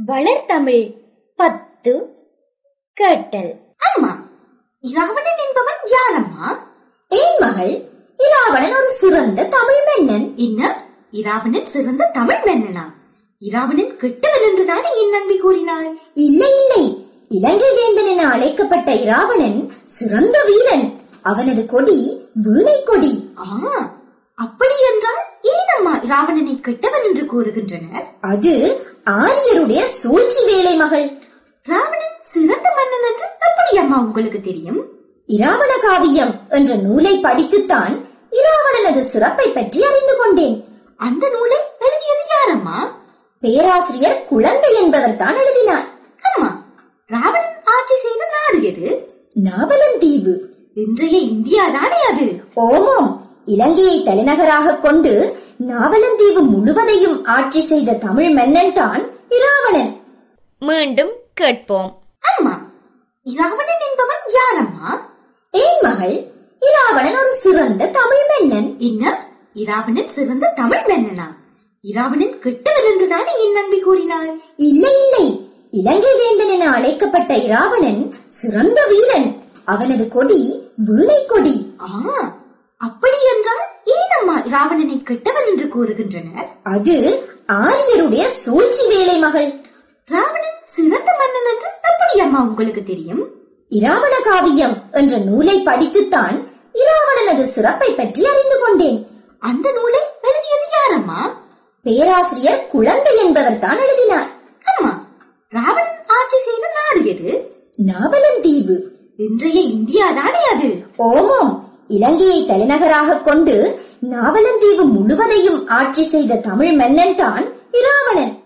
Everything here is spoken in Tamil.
வளர்தமிழ் பத்து கேட்டல் அம்மா இராவணன் என்பவன் யாரம்மா ஏன் மகள் இராவணன் ஒரு சிறந்த தமிழ் மன்னன் என்ன இராவணன் சிறந்த தமிழ் மன்னனா இராவணன் கெட்டவன் என்றுதானே என் நம்பி கூறினாள் இல்லை இல்லை இலங்கை வேந்தன் என அழைக்கப்பட்ட இராவணன் சிறந்த வீரன் அவனது கொடி வீணை கொடி ஆ அப்படி என்றால் ஏன் அம்மா இராவணனை கெட்டவன் என்று கூறுகின்றனர் அது ஆரியருடைய சூழ்ச்சி வேலை மகள் ராவணன் சிறந்த மன்னன் என்று எப்படி அம்மா உங்களுக்கு தெரியும் இராவண காவியம் என்ற நூலை படித்துத்தான் இராவணனது சிறப்பை பற்றி அறிந்து கொண்டேன் அந்த நூலை எழுதியது யாரம்மா பேராசிரியர் குழந்தை என்பவர் தான் எழுதினார் அம்மா ராவணன் ஆட்சி செய்த நாடு எது நாவலந்தீவு இன்றைய இந்தியா தானே அது ஓமாம் இலங்கையை தலைநகராக கொண்டு நாவலந்தீவு முழுவதையும் ஆட்சி செய்த தமிழ் மன்னன் தான் இராவணன் மீண்டும் கேட்போம் அம்மா இராவணன் என்பவன் யாரம்மா ஏன் மகள் இராவணன் ஒரு சிறந்த தமிழ் மன்னன் என்ன இராவணன் சிறந்த தமிழ் மன்னனா இராவணன் கெட்டவன் என்றுதானே என் நம்பி கூறினாள் இல்லை இல்லை இலங்கை வேந்தன் என அழைக்கப்பட்ட இராவணன் சிறந்த வீரன் அவனது கொடி வீணை கொடி ஆ அப்படி என்றால் ஏன் அம்மா இராவணனை கெட்டவன் என்று கூறுகின்றனர் அது ஆரியருடைய சூழ்ச்சி வேலை மகள் ராவணன் சிறந்த மன்னன் என்று எப்படி அம்மா உங்களுக்கு தெரியும் இராவண காவியம் என்ற நூலை படித்துத்தான் இராவணனது சிறப்பை பற்றி அறிந்து கொண்டேன் அந்த நூலை எழுதியது யாரம்மா பேராசிரியர் குழந்தை என்பவர் தான் எழுதினார் அம்மா ராவணன் ஆட்சி செய்த நாடு எது நாவலந்தீவு இன்றைய இந்தியா தானே அது ஓமாம் இலங்கையை தலைநகராக கொண்டு நாவலந்தீவு முழுவதையும் ஆட்சி செய்த தமிழ் மன்னன் தான் இராவணன்